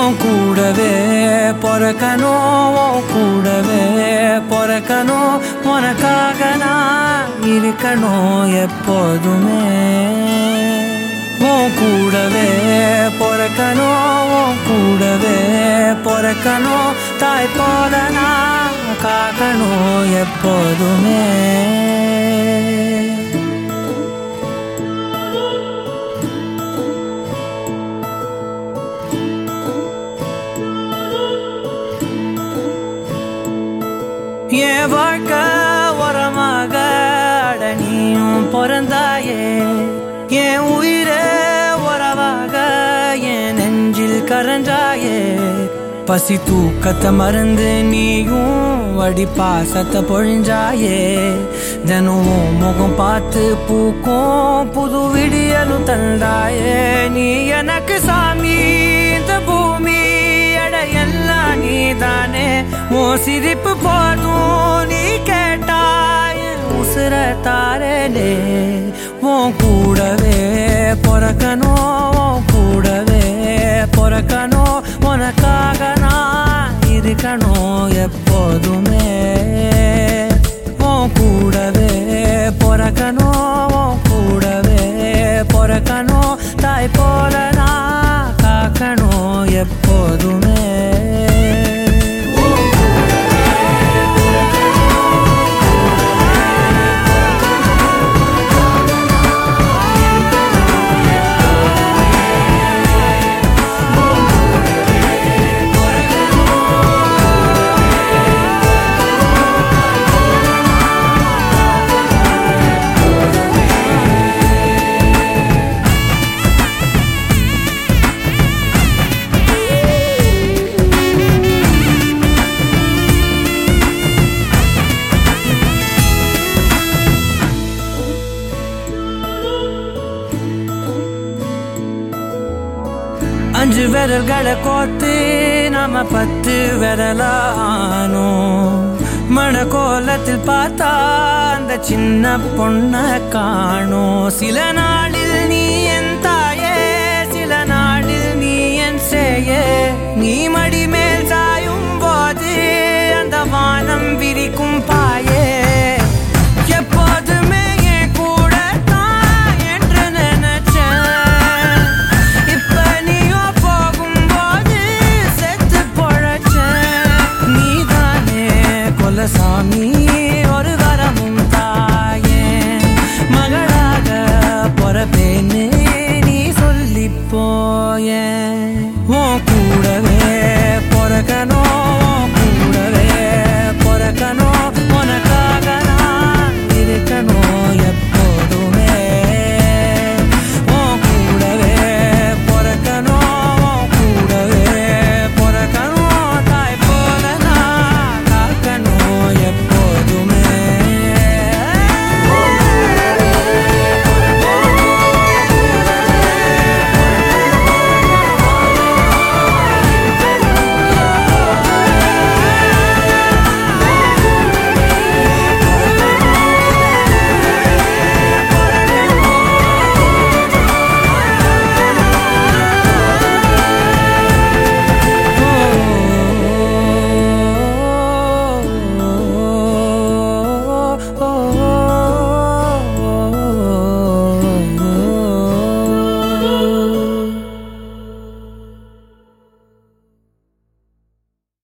உன் கூடவே பொறக்கணும் உன் கூடவே பொறக்கணும் உனக்காக நான் இருக்கணும் எப்போதுமே உன் கூடவே பொறக்கணும் உன் கூடவே பொறக்கணும் தாய் போல நான் காக்கணும் எப்போதுமே என் வாழ்க்கை உரமாக அட நீயும் பிறந்தாயே என் உயிரே உறவாக என் நெஞ்சில் கரஞ்சாயே பசி தூக்கத்தை மறந்து நீயும் அடி பாசத்தை பொழிஞ்சாயே தினம் உன் முகம் பார்த்து பூக்கும் புது விடியலும் தந்தாயே நீ எனக்கு சாமி இந்த பூமி அட எல்லாம் நீதானே உன் சிரிப்பு போதும் நீ கேட்டாய் உசுர தாரலே உன் கூடவே பொறக்கணும் உன் கூடவே பொறக்கணும் உனக்காக நான் இருக்கணும் எப்போதுமே உன் கூடவே பொறக்கணும் உன் கூடவே பொறக்கணும் தாய் போல நான் காக்கணும் எப்போதுமே அஞ்சு விரல்களை கோத்து நாம பத்து விரலானோ மண கோலத்தில் பார்த்தா அந்த சின்ன பொண்ண காணோம் சில நாளில் நீ என் தாயே சில நாளில் நீ என் சேயே நீ மடி மேல் சாயும் போது அந்த வானம் விரிக்கும் பாயே எப்போதுமே என் கூட தான் என்று நினைச்சேன் இப்ப நீயோ போகும்போது செத்து பொழைச்சேன் நீதானே கொலசாமி ஒரு வரமும் தாயே மகளாக பொறப்பேன்